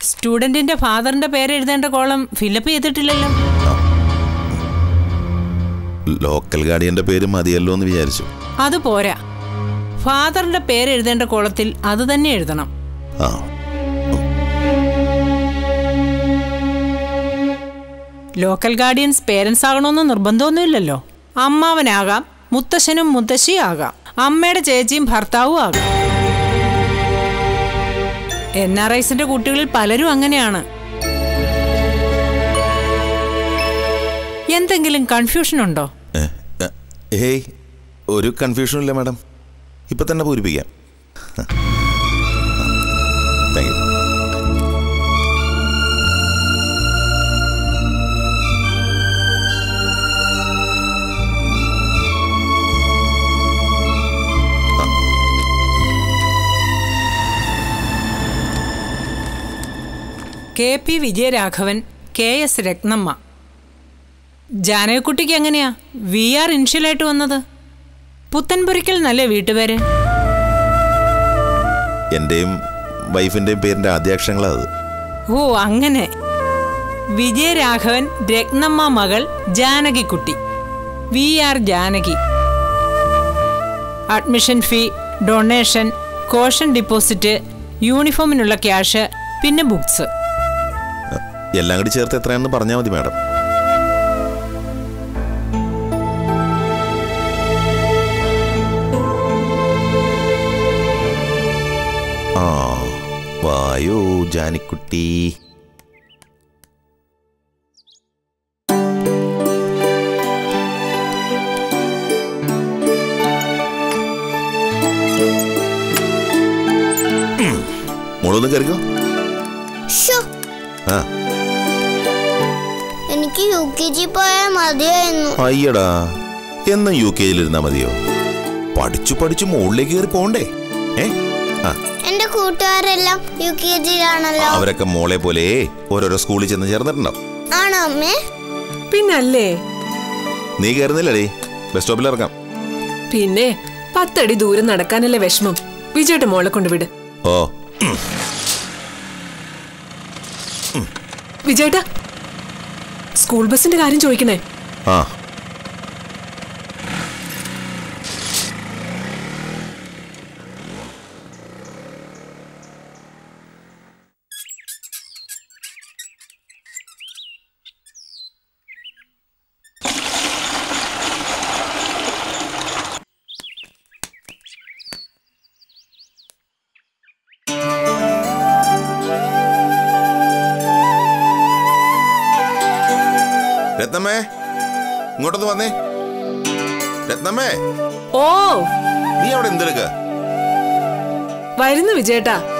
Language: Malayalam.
സ്റ്റുഡന്റിന്റെ ഫാദറിന്റെ പേര് എഴുതേണ്ട കോളം ഫില്ലപ്പ് ചെയ്തിട്ടില്ലല്ലോ ലോക്കൽ ഗാർഡിയന്റെ പേര് മതിയല്ലോ എന്ന് വിചാരിച്ചു അത് പോരാ ഫാദറിന്റെ പേര് എഴുതേണ്ട കോളത്തിൽ അത് തന്നെ എഴുതണം ആ ലോക്കൽ ഗാർഡിയൻസ് പേരൻസ് ആകണമെന്ന് നിർബന്ധമൊന്നുമില്ലല്ലോ അമ്മാവനാകാം മുത്തശ്ശനും മുത്തശ്ശിയും ആകാം അമ്മയുടെ ചേച്ചിയും ഭർത്താവും ആകാം എൻ ആർ ഐസിന്റെ കുട്ടികളിൽ പലരും അങ്ങനെയാണ് എന്തെങ്കിലും കൺഫ്യൂഷൻ ഉണ്ടോ ഏ, ഏ, ഹേയ് ഒരു കൺഫ്യൂഷനും ഇല്ല മാഡം ഇപ്പൊ തന്നെ പൂരിപ്പിക്കാം thank you K P Vijayaraghavan K S Ratnamma ജാനകിക്കുട്ടിക്ക് എങ്ങനെയാ വി ആർ ഇൻഷ്യലായിട്ട് വന്നത് പുത്തൻപുരയ്ക്കൽ നല്ല വീട്ടുപേര് എന്റെയും വൈഫിന്റെയും പേരിന്റെ ആദ്യാക്ഷരങ്ങളാ അത് ഓ അങ്ങനെ വിജയരാഘവൻ രത്നമ്മ മകൾ Janakikutty V R Janaki admission fee donation caution deposit യൂണിഫോമിനുള്ള ക്യാഷ് പിന്നെ ബുക്സ് എല്ലാം കൂടി ചേർത്ത് എത്രയാണെന്ന് പറഞ്ഞാൽ മതി മാഡം ആ വായോ ജാനിക്കുട്ടി ഉം. മോളൊന്ന് കയറിക്കോ ശ്ശോ, ആ എനിക്ക് യു കെ ജി പോയാൽ മതിയായിരുന്നു അയ്യടാ എന്നും യു കെ ജിയിലിരുന്നാ മതിയോ പഠിച്ചു പഠിച്ചു മുകളിലേക്ക് കയറി പോണ്ടേ ഏ ആ എന്റെ കൂട്ടുകാരെല്ലാം യു കെ ജിയിലാണല്ലോ അവരൊക്കെ മോളെ പോലെ ഓരോരോ സ്കൂളിൽ ചെന്ന് ചേർന്നിട്ടുണ്ടാവും ആണോ അമ്മേ പിന്നല്ലേ നീ കയറുന്നില്ലടേ ബസ് സ്റ്റോപ്പിൽ ഇറങ്ങാം പിന്നെ പത്തടി ദൂരം നടക്കാനല്ലേ വിഷമം വിജയുടെ മോളെ കൊണ്ടുവിട് ഓ വിജയേട്ടാ സ്കൂൾ ബസിന്റെ കാര്യം ചോദിക്കണേ ആ രത്നമ്മേ ഇങ്ങോട്ടൊന്ന് വന്നേ രത്നമ്മേ ഓ നീ അവിടെ എന്തെടുക്ക വരുന്നു വിജയേട്ടാ